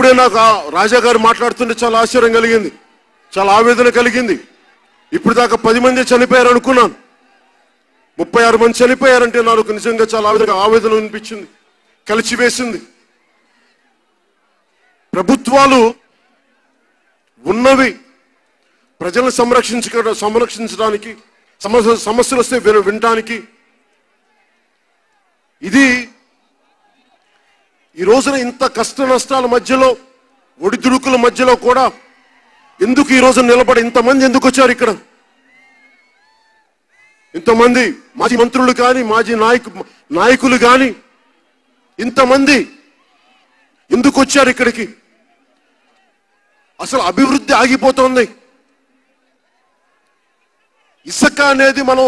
ఇప్పుడే నాకు ఆ రాజా గారు మాట్లాడుతుంటే చాలా ఆశ్చర్యం కలిగింది చాలా ఆవేదన కలిగింది ఇప్పుడు దాకా పది మంది చనిపోయారు అనుకున్నాను ముప్పై ఆరు మంది చనిపోయారంటే నాకు నిజంగా చాలా ఆవేదన ఆవేదన అనిపించింది కలిచివేసింది ప్రభుత్వాలు ఉన్నవి ప్రజలను సంరక్షించ సంరక్షించడానికి సమస్య సమస్యలు వస్తే విన వినడానికి ఇది ఈ రోజున ఇంత కష్ట నష్టాల మధ్యలో ఒడిదుడుకుల మధ్యలో కూడా ఎందుకు ఈ రోజు నిలబడి ఇంతమంది ఎందుకు వచ్చారు ఇక్కడ ఇంతమంది మాజీ మంత్రులు కానీ మాజీ నాయకు నాయకులు కానీ ఇంతమంది ఎందుకు వచ్చారు ఇక్కడికి అసలు అభివృద్ధి ఆగిపోతోంది ఇసుక అనేది మనం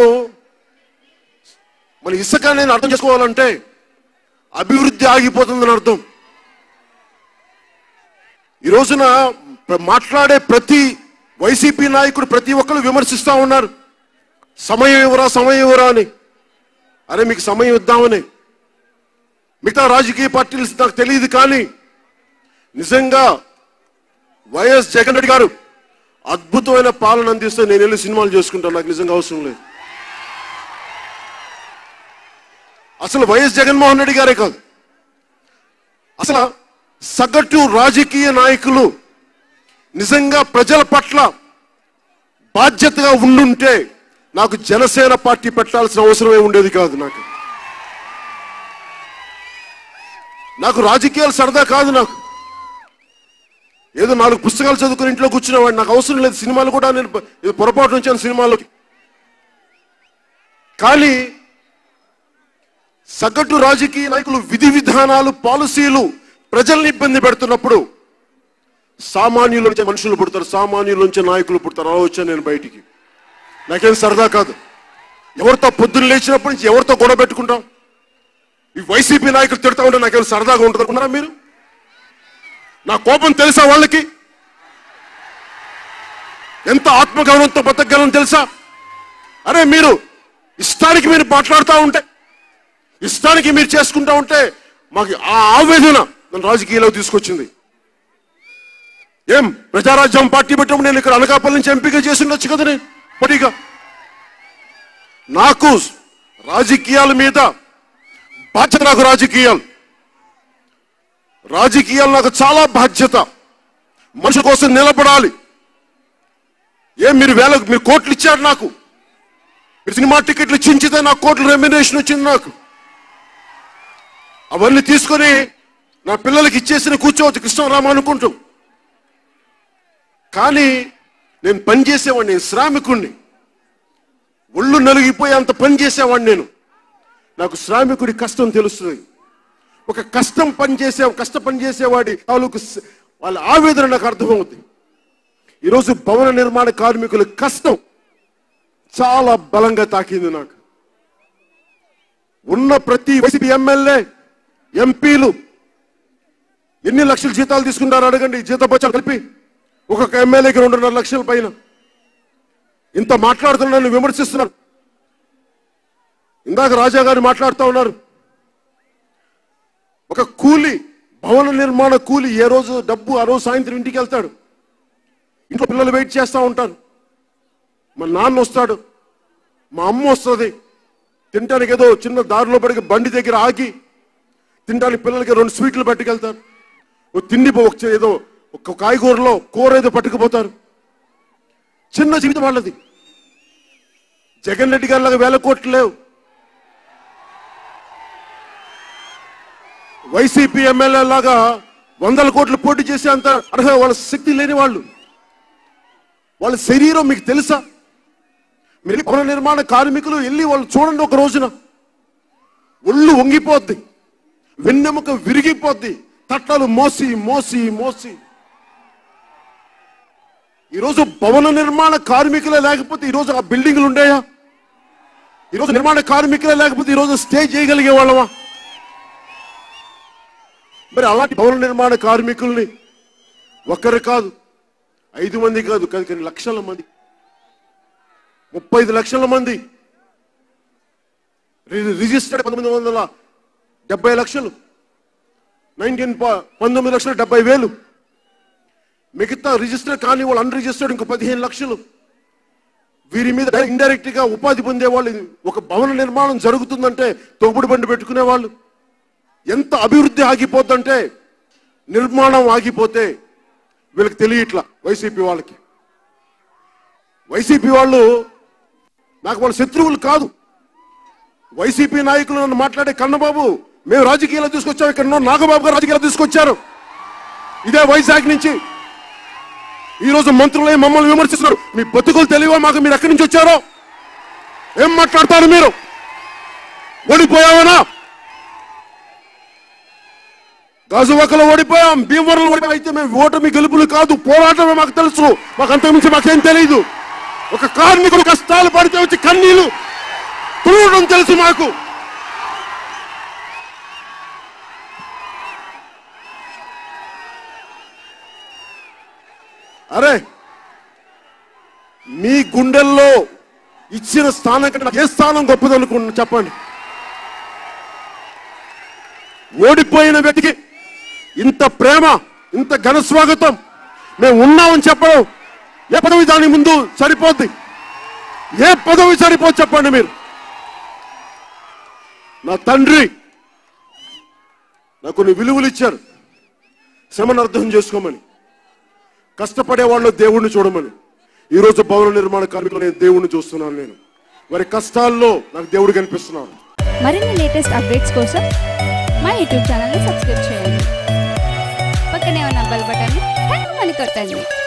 మన ఇసుక అనేది అర్థం చేసుకోవాలంటే అభివృద్ధి ఆగిపోతుందని అర్థం ఈ రోజున ప్ర- మాట్లాడే ప్రతి వైసీపీ నాయకుడు ప్రతి ఒక్కరు విమర్శిస్తా ఉన్నారు సమయం ఇవ్వరా సమయం ఇవ్వరా అని అరే మీకు సమయం ఇద్దామని మిగతా రాజకీయ పార్టీలు నాకు తెలియదు కానీ నిజంగా వైఎస్ జగన్ రెడ్డి గారు అద్భుతమైన పాలన అందిస్తే నేను వెళ్ళి సినిమాలు చేసుకుంటాను నాకు నిజంగా అవసరం లేదు అసలు వైఎస్ జగన్మోహన్ రెడ్డి గారే కాదు అసలు సగటు రాజకీయ నాయకులు నిజంగా ప్రజల పట్ల బాధ్యతగా ఉండుంటే నాకు జనసేన పార్టీ పెట్టాల్సిన అవసరమే ఉండేది కాదు నాకు నాకు రాజకీయాలు సరదా కాదు నాకు ఏదో నాలుగు పుస్తకాలు చదువుకుని ఇంట్లో కూర్చునేవాడు నాకు అవసరం లేదు సినిమాలు కూడా నేను పొ- ఇది పొరపాటు నుంచాను సినిమాలోకి కానీ సగటు రాజకీయ నాయకులు విధి విధానాలు పాలసీలు ప్రజల్ని ఇబ్బంది పెడుతున్నప్పుడు సామాన్యుల నుంచి మనుషులు పుడతారు సామాన్యుల నుంచి నాయకులు పుడతారు అలా వచ్చాను నేను బయటికి నాకేం సరదా కాదు ఎవరితో పొద్దున్న లేచినప్పటి నుంచి ఎవరితో గొడవ పెట్టుకుంటాం ఈ వైసీపీ నాయకులు తిడతా ఉంటే నాకేం సరదాగా ఉంటుంది అనుకున్నారా మీరు నా కోపం తెలుసా వాళ్ళకి ఎంత ఆత్మగౌరవంతో బతకగలం తెలుసా అరే మీరు ఇష్టానికి మీరు మాట్లాడుతూ ఉంటే ఇష్టానికి మీరు చేసుకుంటా ఉంటే మాకు ఆ ఆవేదన నన్ను రాజకీయాల్లో తీసుకొచ్చింది ఏం ప్రజారాజ్యం పార్టీ పెట్టినప్పుడు నేను ఇక్కడ అనకాపల్లి నుంచి ఎంపిక చేసి ఉండొచ్చు కదా నేను పోటీగా నాకు రాజకీయాల మీద బాధ్యత నాకు రాజకీయాలు రాజకీయాలు నాకు చాలా బాధ్యత మనుషుల కోసం నిలబడాలి ఏం మీరు వేల మీరు కోట్లు ఇచ్చారు నాకు మీరు సినిమా టికెట్లు చించితే నాకు కోట్ల రెమ్యునేషన్ వచ్చింది నాకు అవన్నీ తీసుకొని నా పిల్లలకి ఇచ్చేసి కూర్చోవచ్చు కృష్ణరామ అనుకుంటూ కానీ నేను పని చేసేవాడిని నేను శ్రామికుణ్ణి ఒళ్ళు నలిగిపోయి అంత పని చేసేవాడిని నేను నాకు శ్రామికుడి కష్టం తెలుస్తుంది ఒక కష్టం పని చేసే కష్ట పని చేసేవాడి తాలూకు స- వాళ్ళ ఆవేదన నాకు అర్థమవుతుంది ఈరోజు భవన నిర్మాణ కార్మికుల కష్టం చాలా బలంగా తాకింది నాకు ఉన్న ప్రతి వైసీపీ ఎమ్మెల్యే ఎంపీలు ఎన్ని లక్షల జీతాలు తీసుకుంటారు అడగండి జీతపత్యాలు కలిపి ఒక్కొక్క ఎమ్మెల్యేకి రెండున్నర లక్షల పైన ఇంత మాట్లాడుతున్నాను విమర్శిస్తున్నారు ఇందాక రాజా గారు మాట్లాడుతూ ఉన్నారు ఒక కూలి భవన నిర్మాణ కూలి ఏ రోజు డబ్బు ఆ రోజు సాయంత్రం ఇంటికి వెళ్తాడు ఇంట్లో పిల్లలు వెయిట్ చేస్తూ ఉంటారు మా నాన్న వస్తాడు మా అమ్మ వస్తుంది తినడానికి ఏదో చిన్న దారిలో పడికి బండి దగ్గర ఆగి తినడానికి పిల్లలకి రెండు స్వీట్లు పట్టుకెళ్తారు ఓ తిండి పో- ఒక ఏదో ఒక కాయగూరలో కూర ఏదో పట్టుకుపోతారు చిన్న జీవితం వాళ్ళది జగన్ రెడ్డి గారి లాగా వేల కోట్లు లేవు వైసీపీ ఎమ్మెల్యే లాగా వందల కోట్లు పోటీ చేసే అంత అర్హత వాళ్ళ శక్తి లేని వాళ్ళు వాళ్ళ శరీరం మీకు తెలుసా మీరు వెళ్ళి భవన నిర్మాణ కార్మికులు వెళ్ళి వాళ్ళు చూడండి ఒక రోజున ఒళ్ళు వంగిపోద్ది వెన్నెముక విరిగిపోద్ది తట్టలు మోసి మోసి మోసి ఈరోజు భవన నిర్మాణ కార్మికులే లేకపోతే ఈరోజు ఆ బిల్డింగ్లు ఉండేయా ఈరోజు నిర్మాణ కార్మికులే లేకపోతే ఈరోజు స్టే చేయగలిగే వాళ్ళమా మరి అలాంటి భవన నిర్మాణ కార్మికుల్ని ఒక్కరు కాదు ఐదు మంది కాదు కాదు కానీ లక్షల మంది ముప్పై ఐదు లక్షల మంది రి- రిజిస్టర్డ్ పంతొమ్మిది వందల డెబ్బై లక్షలు నైన్టీన్ పంతొమ్మిది లక్షల డెబ్బై వేలు మిగతా రిజిస్టర్ కాని వాళ్ళు అన్ రిజిస్టర్డ్ ఇంకో పదిహేను లక్షలు వీరి మీద ఇండైరెక్ట్ గా ఉపాధి పొందే వాళ్ళు ఒక భవన నిర్మాణం జరుగుతుందంటే తోపుడు బండి పెట్టుకునే వాళ్ళు ఎంత అభివృద్ధి ఆగిపోద్దంటే నిర్మాణం ఆగిపోతే వీళ్ళకి తెలియట్లా వైసీపీ వాళ్ళకి వైసీపీ వాళ్ళు నాకు వాళ్ళ శత్రువులు కాదు వైసీపీ నాయకులు నన్ను మాట్లాడే కన్నబాబు మేము రాజకీయాలు తీసుకొచ్చాం ఇక్కడ ఉన్న నాగబాబు గారు రాజకీయాలు తీసుకొచ్చారు ఇదే వైజాగ్ నుంచి ఈ రోజు మంత్రులే మమ్మల్ని విమర్శిస్తున్నారు మీ బతుకులు తెలియవా మాకు మీరు ఎక్కడి నుంచి వచ్చారో ఏం మాట్లాడతారు మీరు ఓడిపోయావనా గాజువాకలో ఓడిపోయాం భీమవరంలో ఓడిపోయాం అయితే మేము ఓటమి గెలుపులు కాదు పోరాటమే మాకు తెలుసు మాకు అంతకుమించి మాకేం తెలియదు ఒక కార్మికుడు కష్టాలు పడితే వచ్చి కన్నీళ్లు తుడవడం తెలుసు మాకు అరే మీ గుండెల్లో ఇచ్చిన స్థానం కంటే నాకు ఏ స్థానం గొప్పదనుకున్నా చెప్పండి ఓడిపోయిన వ్యక్తికి ఇంత ప్రేమ ఇంత ఘన స్వాగతం మేము ఉన్నామని చెప్పడం ఏ పదవి దాని ముందు సరిపోద్ది ఏ పదవి సరిపోదు చెప్పండి మీరు నా తండ్రి నాకు కొన్ని విలువలు ఇచ్చారు శ్రమను అర్థం చేసుకోమని కష్టపడే వాళ్ళు దేవుణ్ణి చూడమని ఈరోజు భవన నిర్మాణ కార్మికులు నేను దేవుణ్ణి చూస్తున్నాను నేను వారి కష్టాల్లో నాకు దేవుడు కనిపిస్తున్నాను మరిన్ని లేటెస్ట్ అప్డేట్స్ కోసం మా యూట్యూబ్ ఛానల్ని సబ్స్క్రైబ్ చేయండి పక్కనే ఉన్న బెల్ బటన్ని టంగ్ అని కొట్టండి